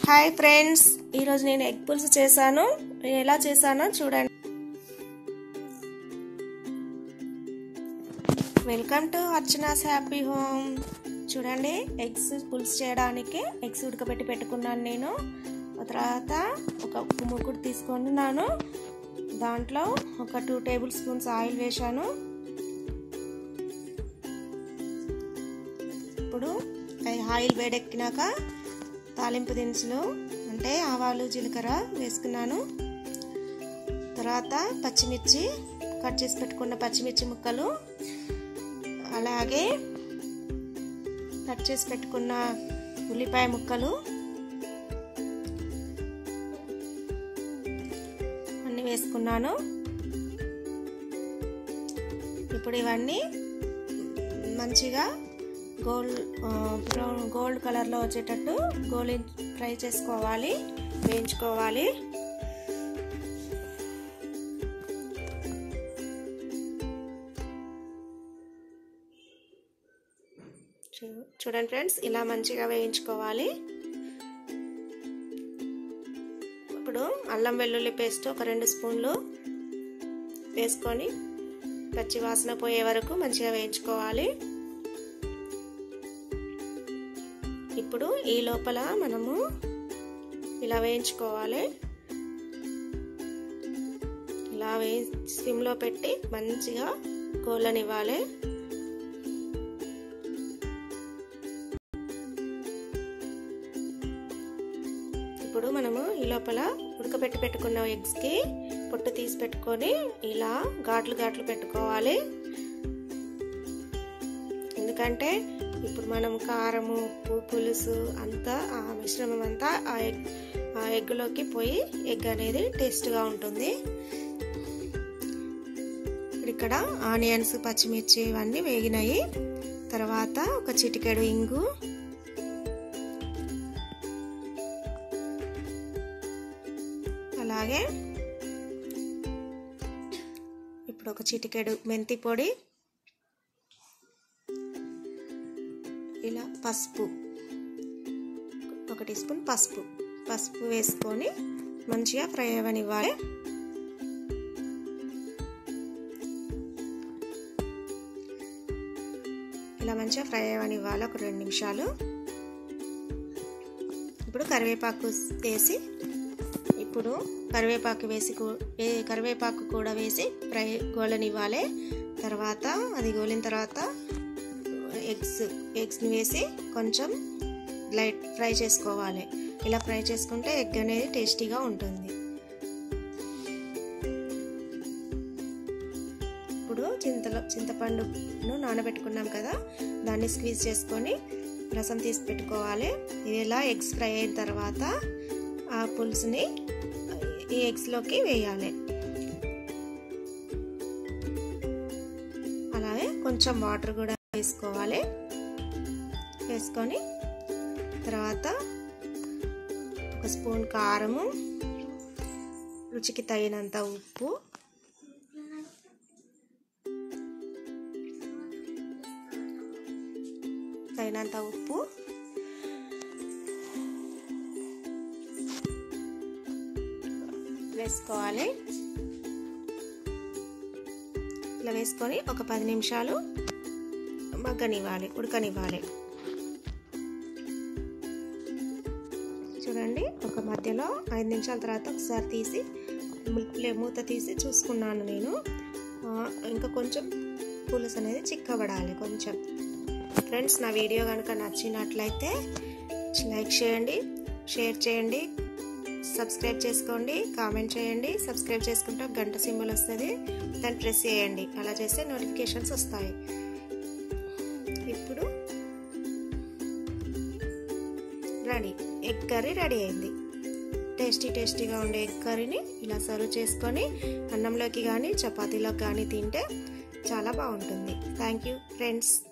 hi friends ఈరోజు నేను egg పులుసు చేశాను నేను ఎలా చేశానో చూడండి welcome to Archana's happy home చూడండి ఎగ్స్ పులుసు చేయడానికి ఎగ్స్ ఉడకబెట్టి పెట్టుకున్నాను నేను తర్వాత ఒక ముగ్గురు తీసుకున్నాను దాంట్లో ఒక టూ టేబుల్ స్పూన్స్ ఆయిల్ వేశాను ఇప్పుడు ఆయిల్ వేడెక్కినాక తాలింపు దినుసులు అంటే ఆవాలు జీలకర్ర వేసుకున్నాను తర్వాత పచ్చిమిర్చి కట్ చేసి పెట్టుకున్న పచ్చిమిర్చి ముక్కలు అలాగే కట్ చేసి పెట్టుకున్న ఉల్లిపాయ ముక్కలు అన్నీ వేసుకున్నాను ఇప్పుడు ఇవన్నీ మంచిగా గోల్డ్ బ్రౌన్ గోల్డ్ కలర్లో వచ్చేటట్టు గోలి ఫ్రై చేసుకోవాలి వేయించుకోవాలి చూడండి ఫ్రెండ్స్ ఇలా మంచిగా వేయించుకోవాలి ఇప్పుడు అల్లం వెల్లుల్లి పేస్ట్ ఒక రెండు స్పూన్లు వేసుకొని పచ్చి వాసన పోయే వరకు మంచిగా వేయించుకోవాలి ఇప్పుడు ఈ లోపల మనము ఇలా వేయించుకోవాలి ఇలా వే స్విమ్లో పెట్టి మంచిగా గోళ్ళనివ్వాలి ఇప్పుడు మనము ఈ లోపల ఉడకబెట్టి పెట్టుకున్న ఎగ్స్కి పొట్టు తీసి పెట్టుకొని ఇలా ఘాట్లు ఘాట్లు పెట్టుకోవాలి ఎందుకంటే ఇప్పుడు మనం కారము ఉప్పు పులుసు అంతా ఆ మిశ్రమం అంతా ఆ ఎగ్ ఆ ఎగ్లోకి పోయి ఎగ్ అనేది టేస్ట్గా ఉంటుంది ఇక్కడ ఆనియన్స్ పచ్చిమిర్చి ఇవన్నీ వేగినాయి తర్వాత ఒక చిటికెడు ఇంగు అలాగే ఇప్పుడు ఒక చిటికెడు మెంతి పొడి ఇలా పసుపు ఒక టీ స్పూన్ పసుపు పసుపు వేసుకొని మంచిగా ఫ్రై అవ్వనివ్వాలి ఇలా మంచిగా ఫ్రై అవ్వనివ్వాలి ఒక రెండు నిమిషాలు ఇప్పుడు కరివేపాకు వేసి ఇప్పుడు కరివేపాకు వేసి కరివేపాకు కూడా వేసి ఫ్రై గోలనివ్వాలి తర్వాత అది గోలిన తర్వాత ఎగ్స్ ఎగ్స్ని వేసి కొంచెం లైట్ ఫ్రై చేసుకోవాలి ఇలా ఫ్రై చేసుకుంటే ఎగ్ అనేది టేస్టీగా ఉంటుంది ఇప్పుడు చింతలో చింతపండును నానబెట్టుకున్నాం కదా దాన్ని స్క్వీజ్ చేసుకొని రసం తీసి పెట్టుకోవాలి ఇది ఇలా ఎగ్స్ ఫ్రై అయిన తర్వాత ఆ పులుసుని ఈ ఎగ్స్లోకి వేయాలి అలాగే కొంచెం వాటర్ కూడా వేసుకోవాలి వేసుకొని తర్వాత ఒక స్పూన్ కారము రుచికి తగినంత ఉప్పు తగినంత ఉప్పు వేసుకోవాలి ఇలా వేసుకొని ఒక పది నిమిషాలు మగ్గనివ్వాలి ఉడకనివ్వాలి చూడండి ఒక మధ్యలో ఐదు నిమిషాల తర్వాత ఒకసారి తీసి మూత తీసి చూసుకున్నాను నేను ఇంకా కొంచెం పులుసు అనేది చిక్కబడాలి కొంచెం ఫ్రెండ్స్ నా వీడియో కనుక నచ్చినట్లయితే లైక్ చేయండి షేర్ చేయండి సబ్స్క్రైబ్ చేసుకోండి కామెంట్ చేయండి సబ్స్క్రైబ్ చేసుకుంటే గంట సింబల్ వస్తుంది దాన్ని ప్రెస్ చేయండి అలా చేస్తే నోటిఫికేషన్స్ వస్తాయి ఇప్పుడు రెడీ ఎగ్ కర్రీ రెడీ అయింది టేస్టీ టేస్టీగా ఉండే ఎగ్ కర్రీని ఇలా సర్వ్ చేసుకొని అన్నంలోకి కానీ చపాతీలోకి కానీ తింటే చాలా బాగుంటుంది థ్యాంక్ యూ ఫ్రెండ్స్